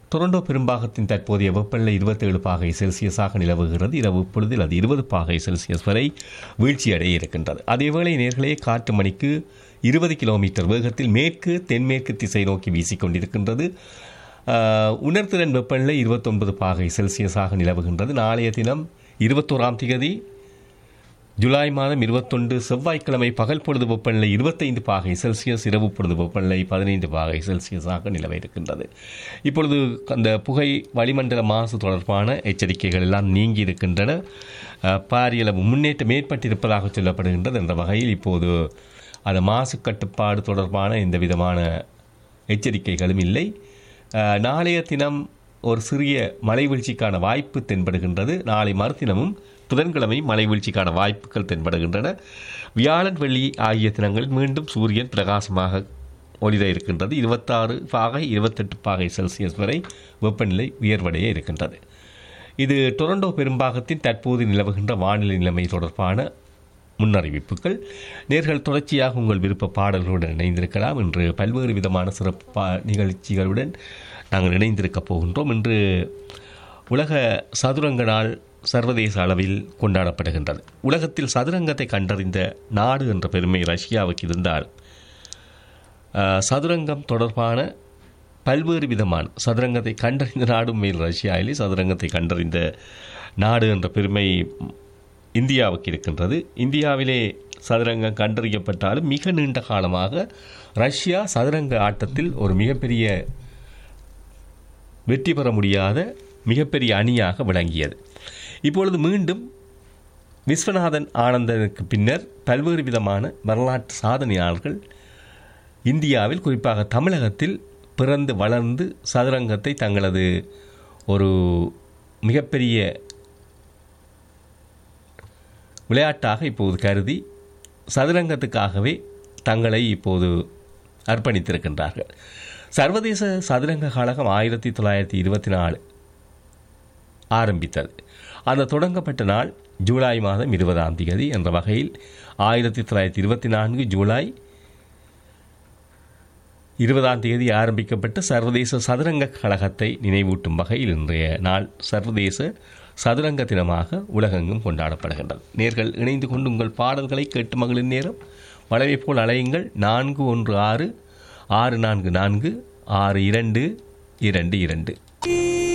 Toronto பெரும்பாகத்தின் தற்போதைய வெப்பநிலை இருபத்தேழு பாகை செல்சியஸாக நிலவுகிறது இரவு பொழுதில் அது இருபது பாகை செல்சியஸ் வரை வீழ்ச்சியடைய இருக்கின்றது அதேவேளை நேர்களே காற்று மணிக்கு இருபது கிலோமீட்டர் வேகத்தில் மேற்கு தென்மேற்கு திசை நோக்கி வீசிக்கொண்டிருக்கின்றது ஆஹ், உணர்திறன் வெப்பநிலை இருபத்தொன்பது பாகை செல்சியஸாக நிலவுகின்றது நாளைய தினம் இருபத்தோராம் திகதி ஜூலை மாதம் இருபத்தொன்று செவ்வாய்க்கிழமை பகல் பொழுது வெப்பநிலை இருபத்தைந்து பாகை செல்சியஸ் இரவு பொழுது வெப்பநிலை பதினைந்து பாகை செல்சியஸாக நிலவ இருக்கின்றது இப்பொழுது அந்த புகை வளிமண்டல மாசு தொடர்பான எச்சரிக்கைகள் எல்லாம் நீங்கி இருக்கின்றன அஹ், பாரியளவு முன்னேற்றம் ஏற்பட்டிருப்பதாக சொல்லப்படுகின்றது என்ற வகையில் இப்போது அந்த மாசு கட்டுப்பாடு தொடர்பான எந்த விதமான எச்சரிக்கைகளும் இல்லை அஹ், நாளைய தினம் ஒரு சிறிய மழை வீழ்ச்சிக்கான வாய்ப்பு தென்படுகின்றது நாளை மறுதினமும் புதன்கிழமை மழை வீழ்ச்சிக்கான வாய்ப்புகள் தென்படுகின்றன வியாழன் வெள்ளி ஆகிய தினங்களில் மீண்டும் சூரியன் பிரகாசமாக ஒளிர இருக்கின்றது இருபத்தாறு பாகை இருபத்தெட்டு பாகை செல்சியஸ் வரை வெப்பநிலை உயர்வடைய இருக்கின்றது இது டொரண்டோ பெரும்பாகத்தின் தற்போது நிலவுகின்ற வானிலை நிலைமை தொடர்பான முன்னறிவிப்புகள் நேர்கள் தொடர்ச்சியாக உங்கள் விருப்ப பாடல்களுடன் இணைந்திருக்கலாம் இன்று பல்வேறு விதமான சிறப்பு பா- நிகழ்ச்சிகளுடன் நாங்கள் இணைந்திருக்கப் போகின்றோம் இன்று உலக சதுரங்க நாள் சர்வதேச அளவில் கொண்டாடப்படுகின்றது உலகத்தில் சதுரங்கத்தை கண்டறிந்த நாடு என்ற பெருமை ரஷ்யாவுக்கு இருந்தால் அஹ், சதுரங்கம் தொடர்பான பல்வேறு விதமான சதுரங்கத்தை கண்டறிந்த நாடும் மேல் ரஷ்யாவிலே சதுரங்கத்தை கண்டறிந்த நாடு என்ற பெருமை இந்தியாவுக்கு இருக்கின்றது இந்தியாவிலே சதுரங்கம் கண்டறியப்பட்டாலும் மிக நீண்ட காலமாக ரஷ்யா சதுரங்க ஆட்டத்தில் ஒரு மிகப்பெரிய வெற்றி பெற முடியாத மிகப்பெரிய அணியாக விளங்கியது இப்பொழுது மீண்டும் விஸ்வநாதன் ஆனந்தனுக்கு பின்னர் பல்வேறு விதமான வரலாற்று சாதனையாளர்கள் இந்தியாவில் குறிப்பாக தமிழகத்தில் பிறந்து வளர்ந்து சதுரங்கத்தை தங்களது ஒரு மிகப்பெரிய விளையாட்டாக இப்போது கருதி சதுரங்கத்துக்காகவே தங்களை இப்போது அர்ப்பணித்திருக்கின்றார்கள் சர்வதேச சதுரங்க கழகம் ஆயிரத்தி தொள்ளாயிரத்தி இருபத்தி நாலு ஆரம்பித்தது அந்த தொடங்கப்பட்ட நாள் ஜூலை மாதம் இருபதாம் தேதி என்ற வகையில் ஆயிரத்தி தொள்ளாயிரத்தி இருபத்தி நான்கு ஜூலை இருபதாம் தேதி ஆரம்பிக்கப்பட்ட சர்வதேச சதுரங்க கழகத்தை நினைவூட்டும் வகையில் இன்றைய நாள் சர்வதேச சதுரங்க தினமாக உலகெங்கும் கொண்டாடப்படுகின்றது நேர்கள் இணைந்து கொண்டு உங்கள் பாடல்களை கேட்டு மகளிர் நேரம் வளவை போல் அலையுங்கள் நான்கு ஒன்று ஆறு ஆறு நான்கு நான்கு ஆறு இரண்டு இரண்டு இரண்டு